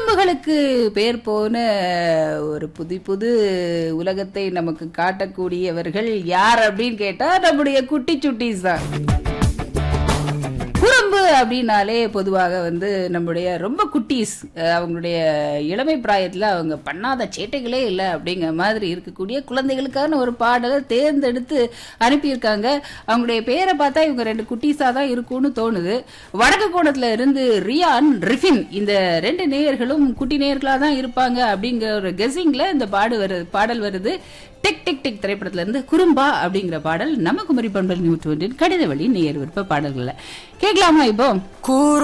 குறும்புகளுக்கு பேர் போன ஒரு புது புது உலகத்தை நமக்கு காட்டக்கூடியவர்கள் யார் அப்படின்னு கேட்டா நம்முடைய குட்டி சுட்டீஸ் தான் குறும்பு அப்படின்னாலே பொதுவாக வந்து நம்முடைய ரொம்ப குட்டீஸ் அஹ் அவங்களுடைய இளமை பிராயத்தில் அவங்க பண்ணாத சேட்டைகளே இல்லை அப்படிங்கிற மாதிரி இருக்கக்கூடிய குழந்தைகளுக்கான ஒரு பாடலை தேர்ந்தெடுத்து அனுப்பியிருக்காங்க அவங்களுடைய பேரை பார்த்தா இவங்க ரெண்டு குட்டீஸாக தான் இருக்கும்னு தோணுது வடக்கு கோணத்துல இருந்து ரியான் ரிஃபின் இந்த ரெண்டு நேயர்களும் குட்டி நேயர்களாக தான் இருப்பாங்க அப்படிங்கிற ஒரு கெஸிங்ல இந்த பாடு வருது பாடல் வருது டிக் டிக் டிக் திரைப்படத்துல இருந்து குறும்பா அப்படிங்கிற பாடல் நம்ம குமரி பண்பல் நூற்று ஒன்றின் கடித வழி நேயர் விருப்ப பாடல்களை கேட்கலாமா இப்போ கூறு